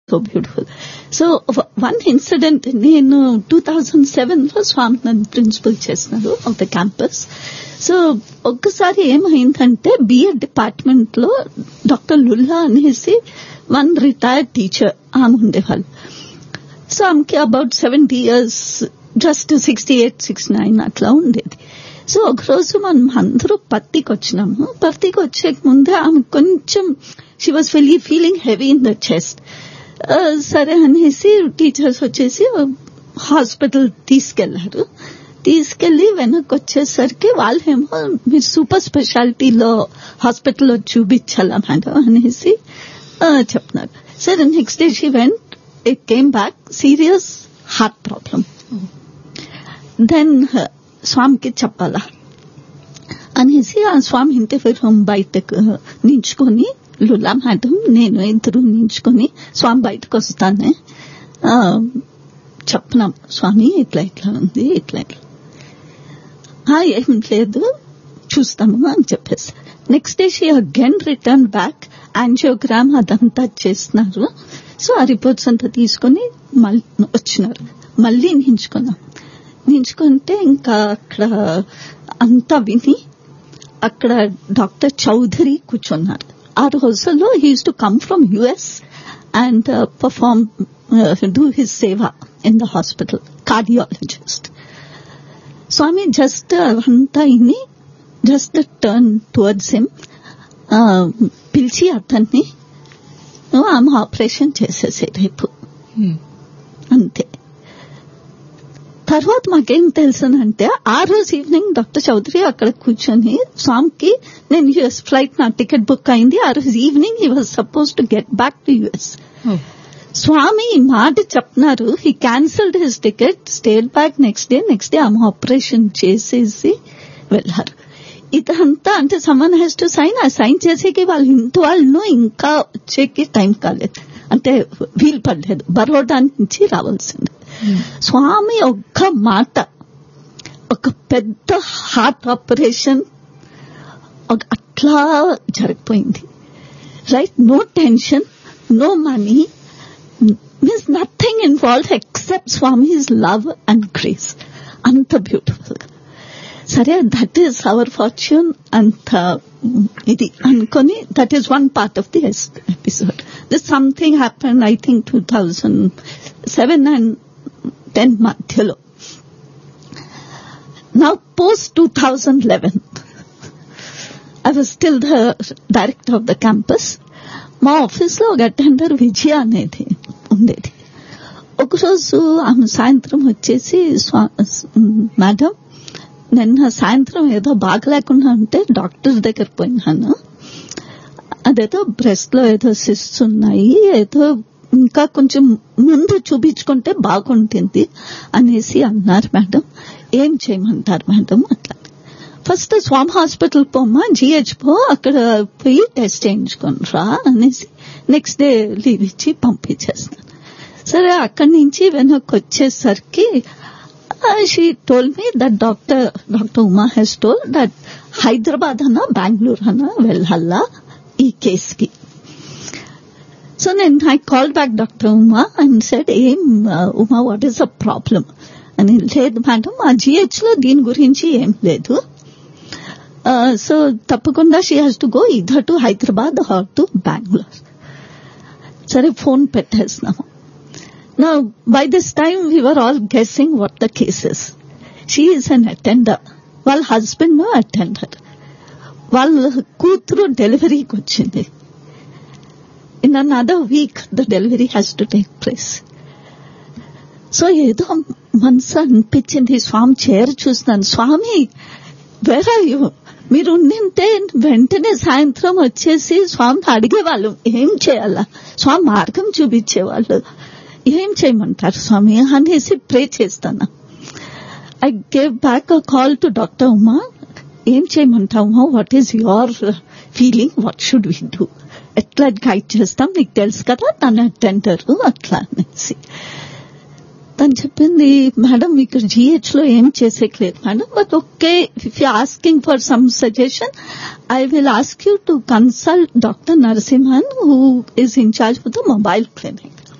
So beautiful so one incident నేను two thousand seven లో స్వామి నన్ను ప్రిన్సిపల్ చేసినారు ఆఫ్ ద క్యాంపస్ సో ఒక్కసారి ఏమైందంటే బిఎడ్ డిపార్ట్మెంట్ లో డాక్టర్ లుల్లా అనేసి వన్ రిటైర్డ్ టీచర్ ఆమె ఉండేవాళ్ళు సో ఆమెకి about seventy years just sixty eight sixty nine అట్లా ఉండేది సో ఒకరోజు మనం అందరూ పత్తికి వచ్చినాము పత్తికి వచ్చే ముందే ఆమె కొంచెం she was feel feeling heavy in the chest సరే అనేసి టీచర్స్ వచ్చేసి హాస్పిటల్ తీసుకెళ్లారు తీసుకెళ్లి వెనక్కి వచ్చేసరికి వాళ్ళేమో మీరు సూపర్ స్పెషాలిటీలో హాస్పిటల్లో చూపించాలా మేడం అనేసి చెప్తున్నారు సరే next day she went it came back serious heart problem then స్వామికి చెప్పాలా అనేసి ఆ స్వామి ఇంటి రూమ్ బయటకు నించుకొని లులా మేడం నేను ఇద్దరు నించుకొని స్వామి బయటకు వస్తానే చెప్పినాం స్వామి ఇట్లా ఇట్లా ఉంది ఇట్లా ఇట్లా ఏం లేదు చూస్తాము అని చెప్పేసి next day she again return back angiogram అదంతా చేస్తున్నారు సో ఆ రిపోర్ట్స్ అంతా తీసుకొని మళ్ళీ వచ్చినారు మళ్ళీ నించుకున్నాం నించుకుంటే ఇంకా అక్కడ అంతా విని అక్కడ డాక్టర్ చౌదరి కూర్చున్నారు ఆ రోజుల్లో he's to come from US and perform do his seva in the hospital cardiologist Swami just అంతా ఇన్ని జస్ట్ టర్న్ టువర్డ్స్ హిమ్ పిలిచి అతన్ని ఆమె ఆపరేషన్ చేసేసే రేపు అంతే తర్వాత మాకేం తెలుసునంటే ఆ రోజు ఈవినింగ్ డాక్టర్ చౌదరి అక్కడ కూర్చొని స్వామికి నేను యుఎస్ ఫ్లైట్ నా టికెట్ బుక్ అయింది ఆ రోజు evening he was suppose to get back to US Swami ఈ మాట చెప్తున్నారు he cancelled his ticket stayed back next day next day ఆమె ఆపరేషన్ చేసేసి వెళ్ళారు ఇదంతా అంటే సమ్మన్ హ్యాస్ టు సైన్ ఆ సైన్ చేసేకి వాళ్ళ ఇంటి వాళ్ళు ఇంకా వచ్చేకి టైం కాలేదు అంటే వీలు పడలేదు బరోడా నుంచి రావాల్సింది స్వామి ఒక్క మాట ఒక పెద్ద హార్ట్ ఆపరేషన్ అట్లా జరిగిపోయింది right no tension no money means nothing involve except Swami's love and grace అంత బ్యూటిఫుల్ గా సరే దట్ ఈస్ అవర్ ఫార్చ్యూన్ అంత ఇది అనుకొని that is one part of the episode this something happen I think two thousand seven and ten మధ్యలో నా post two thousand eleven I was still the director of the campus మా office లో ఒక attender విజయ అనేది ఉండేది ఒకరోజు ఆమె సాయంత్రం వచ్చేసి మేడం నిన్న సాయంత్రం ఏదో బాగలేకుండా ఉంటే డాక్టర్ దగ్గర పోయినాను అదేదో బ్రెస్ట్ లో ఏదో సిస్ట్ ఉన్నాయి ఏదో ఇంకా కొంచెం ముందు చూపించుకుంటే బాగుంటుంది అనేసి అన్నారు మేడం ఏం చేయమంటారు మేడం అట్లా ఫస్ట్ స్వామి హాస్పిటల్ పోమ్మా జిహెచ్ పో అక్కడ పోయి టెస్ట్ చేయించుకొని రా అనేసి నెక్స్ట్ డే లీవ్ ఇచ్చి పంపించేస్తాను సరే అక్కడి నుంచి వెనక్కి వచ్చేసరికి she told me that doctor doctor Uma he's told that Hyderabad అన్నా బెంగళూరు అన్నా వెళ్ళాలా ఈ కేసుకి సో నేను I call back doctor Uma and said ఏం Uma what is a problem అని లేదు మేడం ఆ జిహెచ్ లో దీని గురించి ఏం లేదు సో తప్పకుండా she has to go either to Hyderabad or to Bengaluru సరే ఫోన్ పెట్టేస్తున్నాము Now, by this time, we were all guessing what the case is. She is an attender. వాళ్ళ హస్బెండ్ నో అటెండర్ వాళ్ళ కూతురు డెలివరీకి వచ్చింది in an other week the delivery has to take place so ఏదో మనసు అనిపించింది స్వామి చేరు చూస్తున్నాను స్వామి వేర్ ఆర్ యూ మీరు ఉండింటే వెంటనే సాయంత్రం వచ్చేసి స్వామిని అడిగేవాళ్ళు ఏం చేయాలా స్వామి మార్గం చూపించేవాళ్ళు ఏం చేయమంటారు స్వామి అనేసి ప్రే చేస్తాను I gave back a call to doctor Uma ఏం చేయమంటావు what is your feeling what should we do ఎట్లా గైడ్ చేస్తాం నీకు తెలుసు కదా తన అటెండర్ అట్లా అనేసి తను చెప్పింది మేడం ఇక్కడ జిహెచ్ లో ఏం చేసేయట్లేదు madam but okay if you asking for some suggestion I will ask you to consult doctor Narasimhan who is in charge for the mobile clinic